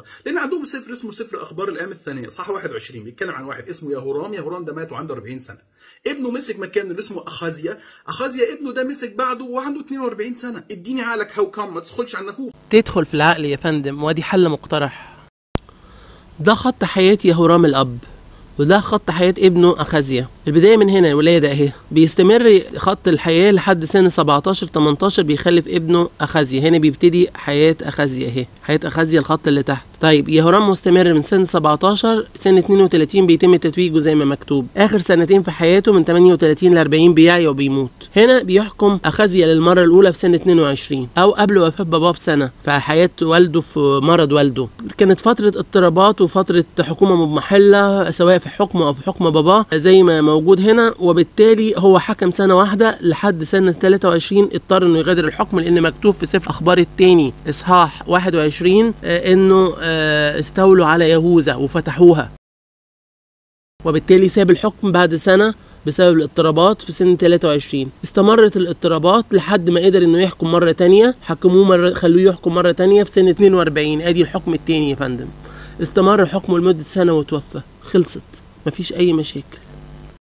الخليقه لان عندهم سفر اسمه سفر اخبار الايام الثانيه صح 21 بيتكلم عن واحد اسمه يهورام يهورام ده مات وعنده 40 سنه ابنه مسك مكان اللي اسمه اخازيا اخازيا ابنه ده مسك بعده وعنده 42 سنه اديني عقلك هاو كم ما تدخلش على النافوخ تدخل في العقل يا فندم وادي حل مقترح ده خط حياة يهورام الأب وده خط حياة ابنه أخازيا البداية من هنا الولادة أهي بيستمر خط الحياة لحد سن 17 18 بيخلف ابنه أخازيا هنا بيبتدي حياة أخازيا أهي حياة أخازيا الخط اللي تحت طيب يهورام مستمر من سن 17 سن 32 بيتم تتويجه زي ما مكتوب آخر سنتين في حياته من 38 ل 40 بيعي وبيموت هنا بيحكم أخازيا للمرة الأولى في سن 22 أو قبل وفاة باباه بسنة في حياة والده في مرض والده كانت فترة اضطرابات وفترة حكومة مضمحلة سواء في حكمه أو في حكم باباه زي ما موجود هنا وبالتالي هو حكم سنة واحدة لحد سنة 23 اضطر انه يغادر الحكم لان مكتوب في سفر اخبار التاني اصحاح 21 آه، انه آه، استولوا على يهوذا وفتحوها وبالتالي ساب الحكم بعد سنة بسبب الاضطرابات في سن 23 استمرت الاضطرابات لحد ما قدر انه يحكم مرة تانية حكموه مرة خلوه يحكم مرة تانية في سن 42 ادي الحكم التاني يا فندم استمر حكمه لمدة سنة وتوفى خلصت مفيش اي مشاكل